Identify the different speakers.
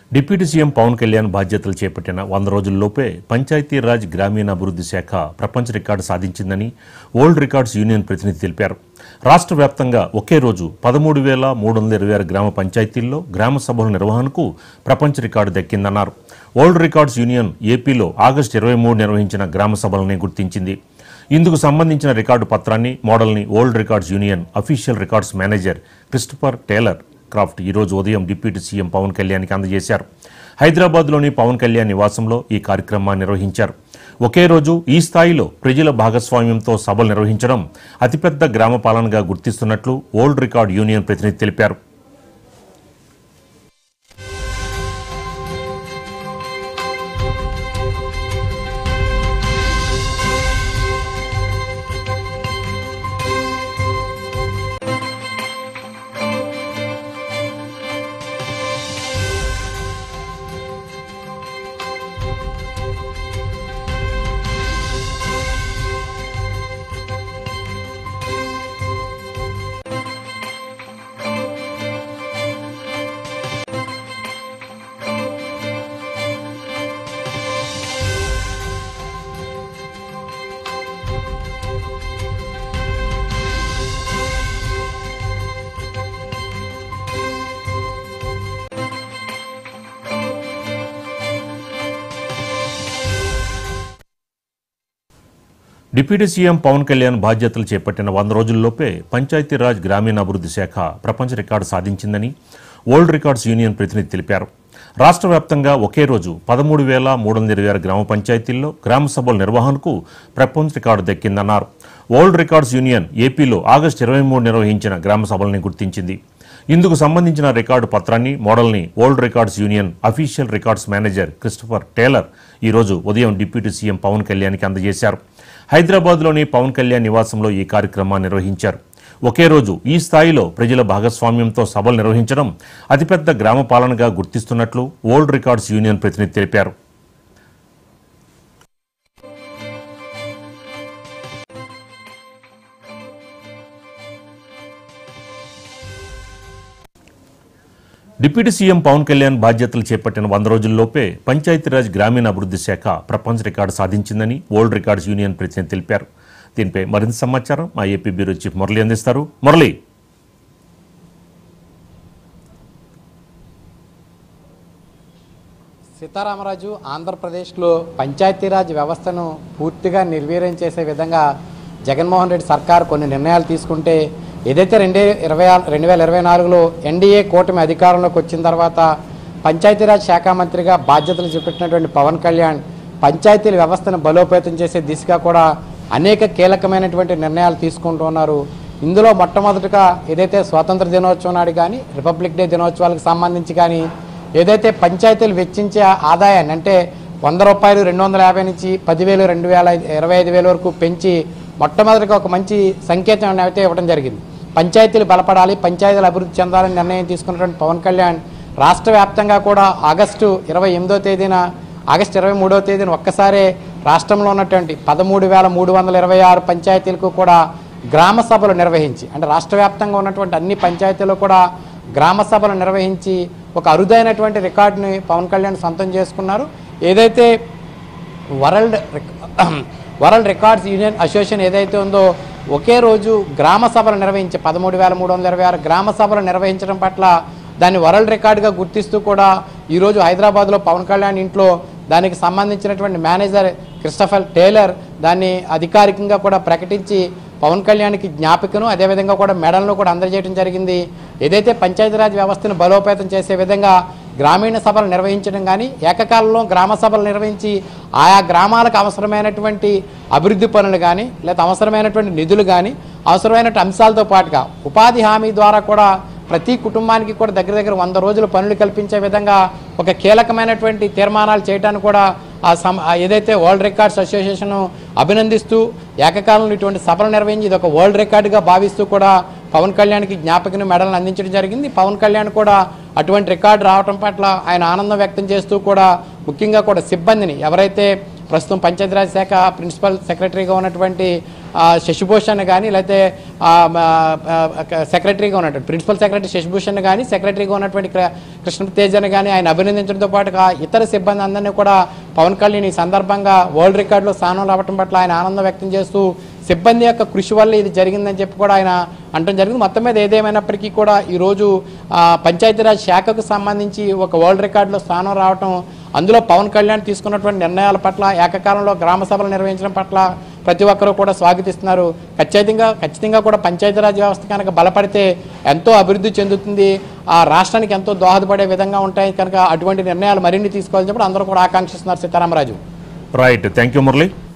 Speaker 1: deputy CM Pawan Kalyan బాధ్యతలు చేపట్టిన వంద రోజుల్లోపే పంచాయతీరాజ్ గ్రామీణాభివృద్ధి శాఖ ప్రపంచ రికార్డు సాధించిందని ఓల్డ్ రికార్డ్స్ యూనియన్ ప్రతినిధి తెలిపారు రాష్ట్ర వ్యాప్తంగా ఒకే రోజు పదమూడు వేల మూడు వందల ఇరవై ఆరు గ్రామ పంచాయతీల్లో గ్రామ సభల నిర్వహణకు ప్రపంచ రికార్డు దక్కిందన్నారు ఓల్డ్ రికార్డ్స్ యూనియన్ ఏపీలో ఆగస్టు ఇరవై మూడు నిర్వహించిన గ్రామ సభలని గుర్తించింది ఇందుకు సంబంధించిన రికార్డు పత్రాన్ని మోడల్ని world records union official records manager Christopher Taylor Craft ఈరోజు ఉదయం డిప్యూటీ సీఎం పవన్ కళ్యాణ్కి అందజేశారు హైదరాబాద్లోని పవన్ కళ్యాణ్ నివాసంలో ఈ కార్యక్రమాన్ని నిర్వహించారు ఒకే రోజు ఈ స్థాయిలో ప్రజల భాగస్వామ్యంతో సభలు నిర్వహించడం అతిపెద్ద గ్రామ పాలనగా గుర్తిస్తున్నట్లు ఓల్డ్ రికార్డ్ యూనియన్ ప్రతినిధి తెలిపారు డిప్యూటీ సీఎం పవన్ కళ్యాణ్ బాధ్యతలు చేపట్టిన వంద రోజుల్లోపే పంచాయతీరాజ్ గ్రామీణాభివృద్ధి శాఖ ప్రపంచ రికార్డు సాధించిందని ఓల్డ్ రికార్డ్స్ యూనియన్ ప్రతినిధి తెలిపారు రాష్ట్ర వ్యాప్తంగా ఒకే రోజు పదమూడు వేల మూడు వందల ఇరవై ఆరు గ్రామ పంచాయతీల్లో గ్రామ సభల నిర్వహణకు ప్రపంచ రికార్డు దక్కిందన్నారు ఓల్డ్ రికార్డ్స్ యూనియన్ ఏపీలో ఆగస్టు ఇరవై మూడు నిర్వహించిన గ్రామ సభల్ని గుర్తించింది ఇందుకు సంబంధించిన రికార్డు పత్రాన్ని మోడల్ని world records union official records manager Christopher Taylor ఈరోజు ఉదయం డిప్యూటీ సీఎం పవన్ కళ్యాణ్కి అందజేశారు హైదరాబాద్లోని పవన్ కళ్యాణ్ నివాసంలో ఈ కార్యక్రమాన్ని నిర్వహించారు ఒకే రోజు ఈ స్థాయిలో ప్రజల భాగస్వామ్యంతో సభలు నిర్వహించడం అతిపెద్ద గ్రామ పాలనగా గుర్తిస్తున్నట్లు ఓల్డ్ రికార్డ్స్ యూనియన్ ప్రతినిధి తెలిపారు డిప్యూటీ సీఎం పవన్ కళ్యాణ్ బాధ్యతలు చేపట్టిన వంద రోజుల్లోపే పంచాయతీరాజ్ గ్రామీణాభివృద్ధి శాఖ ప్రపంచ రికార్డు సాధించిందని ఓల్డ్ రికార్డ్స్ యూనియన్ ప్రతినిధి తెలిపారు దీనిపై మరింత సమాచారం మా ఏపీ బ్యూరో చీఫ్ మురళి అందిస్తారు మురళి
Speaker 2: సీతారామరాజు ఆంధ్రప్రదేశ్లో పంచాయతీరాజ్ వ్యవస్థను పూర్తిగా నిర్వీర్యం చేసే విధంగా జగన్మోహన్ రెడ్డి సర్కార్ కొన్ని నిర్ణయాలు తీసుకుంటే ఏదైతే రెండే ఇరవై రెండు వేల ఇరవై నాలుగులో ఎన్డీఏ కూటమి అధికారంలోకి వచ్చిన తర్వాత పంచాయతీరాజ్ శాఖ మంత్రిగా బాధ్యతలు చేపట్టినటువంటి పవన్ కళ్యాణ్ పంచాయతీల వ్యవస్థను బలోపేతం చేసే దిశగా కూడా అనేక కీలకమైనటువంటి నిర్ణయాలు తీసుకుంటూ ఉన్నారు ఇందులో మొట్టమొదటిగా ఏదైతే స్వాతంత్ర దినోత్సవం నాడు కానీ రిపబ్లిక్ డే దినోత్సవాలకు సంబంధించి కానీ ఏదైతే పంచాయతీలు వెచ్చించే ఆదాయాన్ని అంటే వంద రూపాయలు రెండు వందల యాభై నుంచి పదివేలు రెండు వేల ఇరవై ఐదు వేల వరకు పెంచి మొట్టమొదటిగా ఒక మంచి సంకేతం అయితే ఇవ్వడం జరిగింది పంచాయతీలు బలపడాలి పంచాయతీలు అభివృద్ధి చెందాలని నిర్ణయం తీసుకున్నటువంటి పవన్ కళ్యాణ్ రాష్ట్ర వ్యాప్తంగా కూడా ఆగస్టు ఇరవై ఎనిమిదో తేదీన ఆగస్టు ఇరవై మూడో తేదీన ఒక్కసారే రాష్ట్రంలో ఉన్నటువంటి పదమూడు వేల మూడు వందల ఇరవై ఆరు పంచాయతీలకు కూడా గ్రామ సభలు నిర్వహించి అంటే రాష్ట్ర వ్యాప్తంగా ఉన్నటువంటి అన్ని పంచాయతీలు కూడా గ్రామ సభలు నిర్వహించి ఒక అరుదైనటువంటి రికార్డుని పవన్ కళ్యాణ్ సొంతం చేసుకున్నారు ఏదైతే వరల్డ్ రిక్- వరల్డ్ రికార్డ్స్ యూనియన్ అసోసియేషన్ ఏదైతే ఉందో ఒకే రోజు గ్రామ సభలు నిర్వహించి పదమూడు వేల మూడు వందల ఇరవై ఆరు గ్రామ సభలు నిర్వహించడం పట్ల దాన్ని వరల్డ్ రికార్డుగా గుర్తిస్తూ కూడా ఈరోజు హైదరాబాద్లో పవన్ కళ్యాణ్ ఇంట్లో దానికి సంబంధించినటువంటి మేనేజర్ క్రిస్టఫర్ టేలర్ దాన్ని అధికారికంగా కూడా ప్రకటించి పవన్ కళ్యాణ్కి జ్ఞాపికను అదేవిధంగా కూడా మెడల్ను కూడా అందజేయడం జరిగింది ఏదైతే పంచాయతీరాజ్ వ్యవస్థను బలోపేతం చేసే విధంగా గ్రామీణ సభలు నిర్వహించడం కానీ ఏకకాలంలో గ్రామ సభలు నిర్వహించి ఆయా గ్రామాలకు అవసరమైనటువంటి అభివృద్ధి పనులు కానీ లేదా అవసరమైనటువంటి నిధులు కానీ అవసరమైనటువంటి అంశాలతో పాటుగా ఉపాధి హామీ ద్వారా కూడా ప్రతి కుటుంబానికి కూడా దగ్గర దగ్గర వంద రోజుల పనులు కల్పించే విధంగా ఒక కీలకమైనటువంటి తీర్మానాలు చేయడానికి కూడా ఆ సమ ఆ ఏదైతే వరల్డ్ రికార్డ్స్ అసోసియేషన్ అభినందిస్తూ ఏకకాలంలో ఇటువంటి సభలు నిర్వహించి ఇది ఒక వరల్డ్ రికార్డుగా భావిస్తూ కూడా పవన్ కళ్యాణ్కి జ్ఞాపకను మెడలను అందించడం జరిగింది పవన్ కళ్యాణ్ కూడా అటువంటి రికార్డు రావటం పట్ల ఆయన ఆనందం వ్యక్తం చేస్తూ కూడా ముఖ్యంగా కూడా సిబ్బందిని ఎవరైతే ప్రస్తుతం పంచాయతీరాజ్ శాఖ ప్రిన్సిపల్ సెక్రటరీగా ఉన్నటువంటి ఆ, శశిభూషణ్ కానీ లేకపోతే ఆ, మ, ఆ, ఆ, సెక్రటరీగా ఉన్నటువంటి ప్రిన్సిపల్ సెక్రటరీ శశిభూషణ్ కానీ సెక్రటరీగా ఉన్నటువంటి కృ- కృష్ణ తేజని కానీ ఆయన అభినందించడంతో పాటుగా ఇతర సిబ్బంది అందరినీ కూడా పవన్ కళ్యాణ్ ఈ సందర్భంగా వరల్డ్ రికార్డులో స్థానం రావడం పట్ల ఆయన ఆనందం వ్యక్తం చేస్తూ సిబ్బంది యొక్క కృషి వల్ల ఇది జరిగిందని చెప్పి కూడా ఆయన అంటం జరిగింది మొత్తం మీద ఏదేమైనప్పటికీ కూడా ఈరోజు ఆ, పంచాయతీరాజ్ శాఖకు సంబంధించి ఒక వరల్డ్ రికార్డులో స్థానం రావటం అందులో పవన్ కళ్యాణ్ తీసుకున్నటువంటి నిర్ణయాల పట్ల ఏకకాలంలో గ్రామ సభలు నిర్వహించడం పట్ల ప్రతి ఒక్కరూ కూడా స్వాగతిస్తున్నారు ఖచ్చితంగా ఖచ్చితంగా కూడా పంచాయతీరాజ్ వ్యవస్థ కనుక బలపడితే ఎంతో అభివృద్ధి చెందుతుంది ఆ రాష్ట్రానికి ఎంతో దోహదపడే విధంగా ఉంటాయి కనుక అటువంటి నిర్ణయాలు మరిన్ని తీసుకోవాలని చెప్పి అందరూ కూడా ఆకాంక్షిస్తున్నారు Sitaramaraju
Speaker 1: right thank you Murali